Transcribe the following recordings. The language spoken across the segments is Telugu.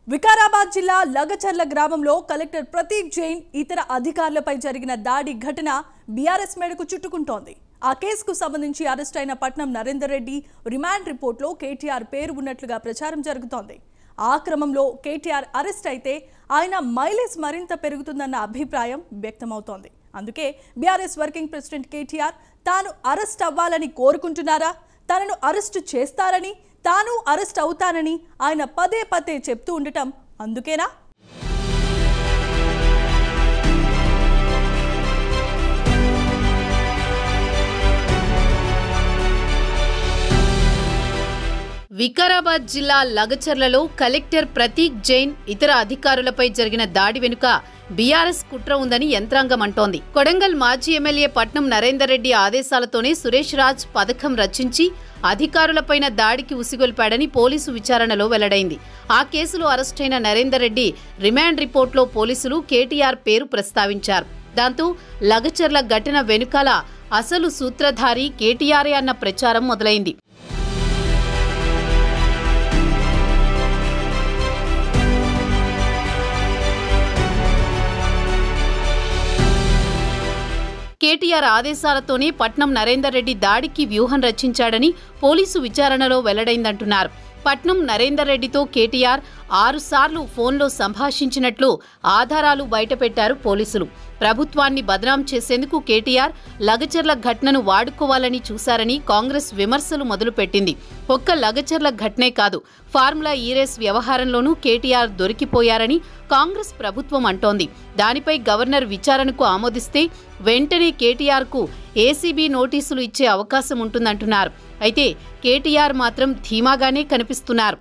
వికారాబాద్ జిల్లా లగచర్ల గ్రామంలో కలెక్టర్ ప్రతీక్ జైన్ ఇతర అధికారులపై జరిగిన దాడి ఘటన బీఆర్ఎస్ మేడకు చుట్టుకుంటోంది ఆ కేసుకు సంబంధించి అరెస్ట్ అయిన పట్నం నరేందర్ రెడ్డి రిమాండ్ రిపోర్ట్లో కేటీఆర్ పేరు ఉన్నట్లుగా ప్రచారం జరుగుతోంది ఆ క్రమంలో కేటీఆర్ అరెస్ట్ అయితే ఆయన మైలేజ్ మరింత పెరుగుతుందన్న అభిప్రాయం వ్యక్తమవుతోంది అందుకే బీఆర్ఎస్ వర్కింగ్ ప్రెసిడెంట్ కేటీఆర్ తాను అరెస్ట్ అవ్వాలని కోరుకుంటున్నారా తనను అరెస్టు చేస్తారని తాను అరెస్ట్ అవుతానని ఆయన పదే పదే చెప్తూ ఉండటం అందుకేనా వికారాబాద్ జిల్లా లగచర్లలో కలెక్టర్ ప్రతీక్ జైన్ ఇతర అధికారులపై జరిగిన దాడి వెనుక బీఆర్ఎస్ కుట్ర ఉందని యంత్రాంగం అంటోంది కొడంగల్ మాజీ ఎమ్మెల్యే పట్నం నరేందర్ రెడ్డి ఆదేశాలతోనే సురేష్ రాజ్ పథకం రచించి అధికారులపైన దాడికి ఉసిగొల్పాడని పోలీసు విచారణలో వెల్లడైంది ఆ కేసులో అరెస్టైన నరేందర్ రెడ్డి రిమాండ్ రిపోర్ట్లో పోలీసులు కేటీఆర్ పేరు ప్రస్తావించారు దాంతో లగచర్ల ఘటన వెనుకాల అసలు సూత్రధారి కేటీఆరే అన్న ప్రచారం మొదలైంది కేటీఆర్ ఆదేశాలతోనే పట్నం నరేందర్ రెడ్డి దాడికి వ్యూహం రచించాడని పోలీసు విచారణలో వెల్లడైందంటున్నారు పట్నం నరేందర్ రెడ్డితో కేటీఆర్ ఆరుసార్లు ఫోన్లో సంభాషించినట్లు ఆధారాలు బయటపెట్టారు పోలీసులు ప్రభుత్వాన్ని బదనాం చేసేందుకు కేటీఆర్ లగచర్ల ఘటనను వాడుకోవాలని చూశారని కాంగ్రెస్ విమర్శలు మొదలుపెట్టింది ఒక్క లగచర్ల ఘటనే కాదు ఫార్ములా ఈరేస్ వ్యవహారంలోనూ కేటీఆర్ దొరికిపోయారని కాంగ్రెస్ ప్రభుత్వం అంటోంది దానిపై గవర్నర్ విచారణకు ఆమోదిస్తే వెంటనే కేటీఆర్కు ఏసీబీ నోటీసులు ఇచ్చే అవకాశం ఉంటుందంటున్నారు అయితే కేటీఆర్ మాత్రం ధీమాగానే కనిపిస్తున్నారు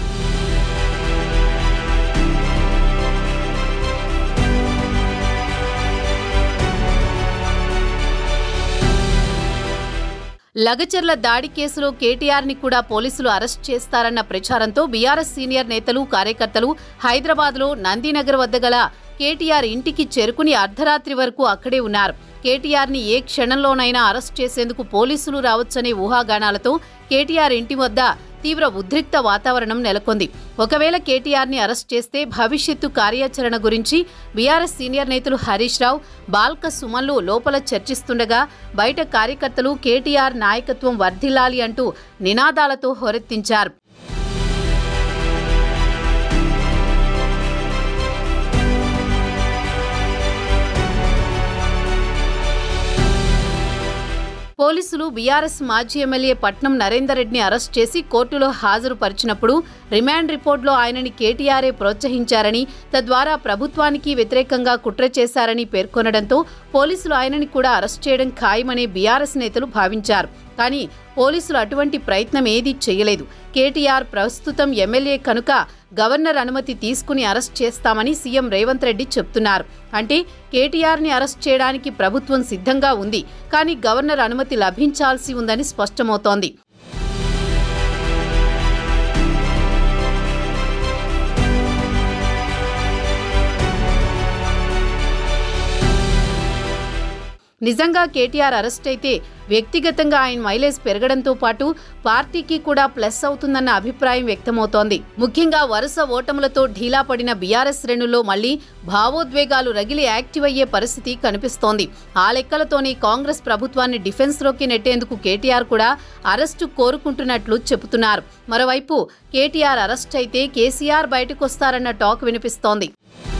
లగచర్ల దాడి కేసులో కేటీఆర్ ని కూడా పోలీసులు అరెస్ట్ చేస్తారన్న ప్రచారంతో బీఆర్ఎస్ సీనియర్ నేతలు కార్యకర్తలు హైదరాబాద్లో నందినగర్ వద్ద గల కేటీఆర్ ఇంటికి చేరుకుని అర్ధరాత్రి వరకు అక్కడే ఉన్నారు కేటీఆర్ ని ఏ క్షణంలోనైనా అరెస్ట్ చేసేందుకు పోలీసులు రావచ్చనే ఊహాగానాలతో కేటీఆర్ ఇంటి వద్ద తీవ్ర ఉద్రిక్త వాతావరణం నెలకొంది ఒకవేళ కేటీఆర్ ని అరెస్ట్ చేస్తే భవిష్యత్తు కార్యాచరణ గురించి బీఆర్ఎస్ సీనియర్ నేతలు హరీష్ రావు బాల్క సుమన్లు లోపల చర్చిస్తుండగా బయట కార్యకర్తలు కేటీఆర్ నాయకత్వం వర్ధిల్లాలి అంటూ నినాదాలతో హోరెత్తించారు పోలీసులు బీఆర్ఎస్ మాజీ ఎమ్మెల్యే పట్నం నరేందర్ రెడ్డిని అరెస్ట్ చేసి కోర్టులో హాజరుపరిచినప్పుడు రిమాండ్ రిపోర్టులో ఆయనని కేటీఆర్ఏ ప్రోత్సహించారని తద్వారా ప్రభుత్వానికి వ్యతిరేకంగా కుట్ర చేశారని పేర్కొనడంతో పోలీసులు ఆయనని కూడా అరెస్ట్ చేయడం ఖాయమని బీఆర్ఎస్ నేతలు భావించారు కానీ పోలీసులు అటువంటి ప్రయత్నం ఏదీ చేయలేదు కేటీఆర్ ప్రస్తుతం ఎమ్మెల్యే కనుక గవర్నర్ అనుమతి తీసుకుని అరెస్ట్ చేస్తామని సీఎం రేవంత్ రెడ్డి చెప్తున్నారు అంటే కేటీఆర్ని అరెస్ట్ చేయడానికి ప్రభుత్వం సిద్ధంగా ఉంది కానీ గవర్నర్ అనుమతి లభించాల్సి ఉందని స్పష్టమవుతోంది నిజంగా కేటీఆర్ అరెస్ట్ అయితే వ్యక్తిగతంగా ఆయన మైలేజ్ పెరగడంతో పాటు పార్టీకి కూడా ప్లస్ అవుతుందన్న అభిప్రాయం వ్యక్తమవుతోంది ముఖ్యంగా వరుస ఓటములతో ఢీలా పడిన బీఆర్ఎస్ శ్రేణుల్లో మళ్లీ భావోద్వేగాలు రగిలి యాక్టివ్ అయ్యే పరిస్థితి కనిపిస్తోంది ఆ లెక్కలతోనే కాంగ్రెస్ ప్రభుత్వాన్ని డిఫెన్స్లోకి నెట్టేందుకు కేటీఆర్ కూడా అరెస్టు కోరుకుంటున్నట్లు చెబుతున్నారు మరోవైపు కేటీఆర్ అరెస్ట్ అయితే కేసీఆర్ బయటకొస్తారన్న టాక్ వినిపిస్తోంది